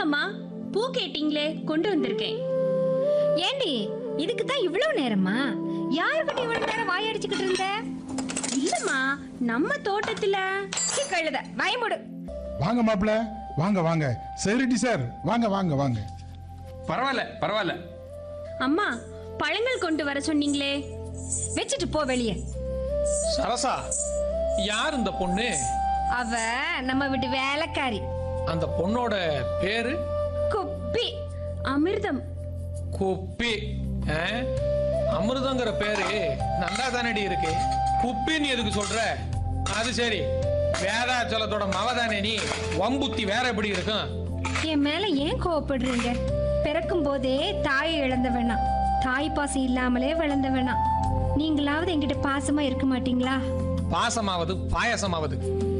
வாங்கம்மா பூ கேட்டீங்களே கொண்டு வந்திருக்கேன் ஏண்டி இதுக்கு தான் இவ்வளவு நேரமா யாருக்கிட்ட இவ்வளவு நேரம் வாயடிச்சுக்கிட்டு இருந்த இல்லம்மா நம்ம தோட்டத்துல சீ, கழுத பயமுடு வாங்க மாப்பிள வாங்க வாங்க செக்யூரிட்டி சார் வாங்க வாங்க வாங்க பரவாயில்ல பரவாயில்ல அம்மா பழங்கள் கொண்டு வர சொன்னீங்களே வச்சுட்டு போ வெளியே சரசா யார் இந்த பொண்ணு அவ நம்ம வீட்டு வேலைக்காரி அந்த பொண்ணோட பேரு குப்பி அமிர்தம் குப்பி ஆ? அமிர்தங்கிற பேரு நல்லா தானடி இருக்கு குப்பின்னு எதுக்கு சொல்ற அது சரி வேதாச்சலத்தோட மவதானே நீ வம்புத்தி வேற எப்படி இருக்கும் என் மேல ஏன் கோவப்படுறீங்க பிறக்கும் போதே தாயை இழந்த வேணாம் தாய் பாசம் இல்லாமலே வளர்ந்த வேணாம் நீங்களாவது என்கிட்ட பாசமா இருக்க மாட்டீங்களா பாசமாவது பாயசமாவது